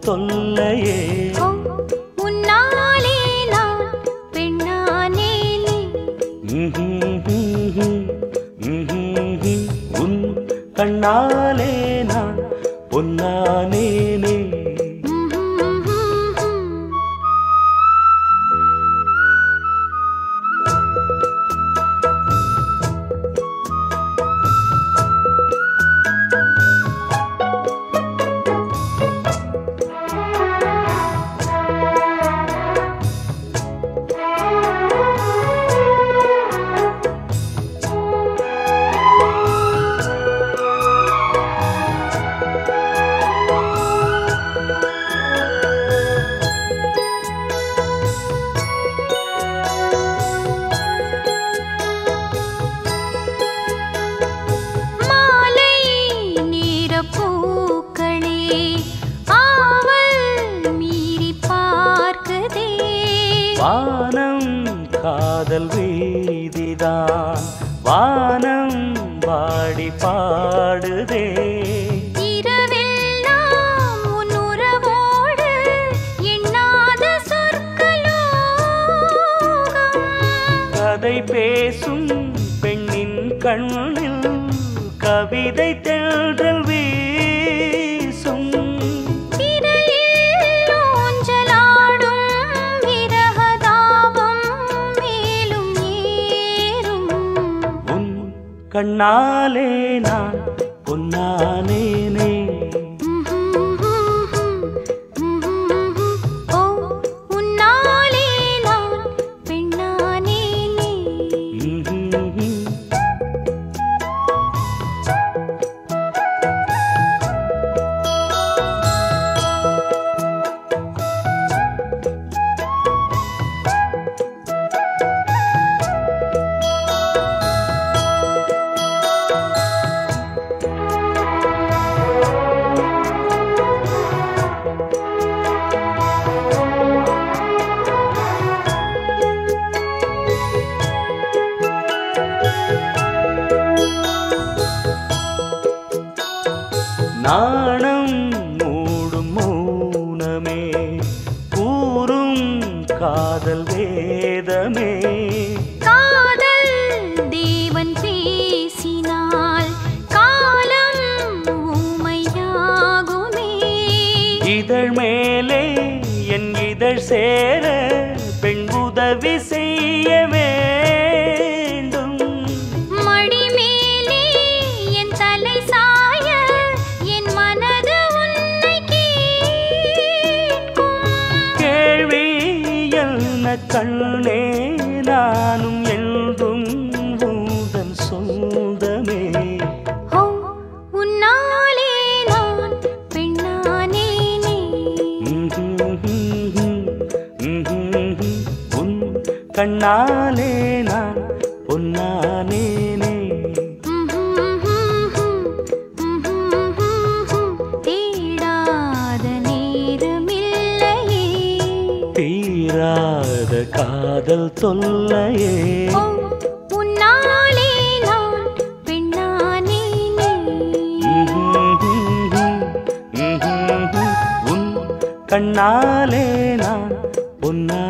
தொல்லையே ஓ, உன்னாலே நான் பெண்ணானேனே உன் கண்ணாலே நான் பொன்னானேனே மாலை நேர பூக்களே ஆவல் மீறி பார்க்குதே வானம் காதல் வீதிதான் வானம் வாடி பாடுதே இரவெல்லாம் உன் உறவோடு எண்ணாத சொற்களோகம் கதை பேசும் பெண்ணின் கண்ணில் கவிதை தென்றல் வீசும் விரலில் ஊஞ்சலாடும் விரகதாபம் மேலும் ஏறும் உன் கண்ணாலே நான் பொன்னானேனே ஓ உன்னாலே நான் பெண்ணானேனே நாணம் மூடும் மௌனமே கூறும் காதல் வேதமே காதல் தேவன் பேசினால் காலம் ஊமையாகுமே இதழ் மேலே என் இதழ் சேர பெண் உதவி செய்ய வேண்டும் மடி மேலே என் தலை சாய என் மனது உன்னை கேட்கும் கேள்வி என்ன கண்ணே நானும் என்றும் உந்தன் சொந்தமே ஓ உன்னாலே நான் பெண்ணானேனே உன் கண்ணாலே நான் பொன்னானேனே தேடாத நேரமில்லையே தீராத காதல் தொல்லையே ஓ உன்னாலே நான் பெண்ணானேனே உன் கண்ணாலே நான் பொன்னா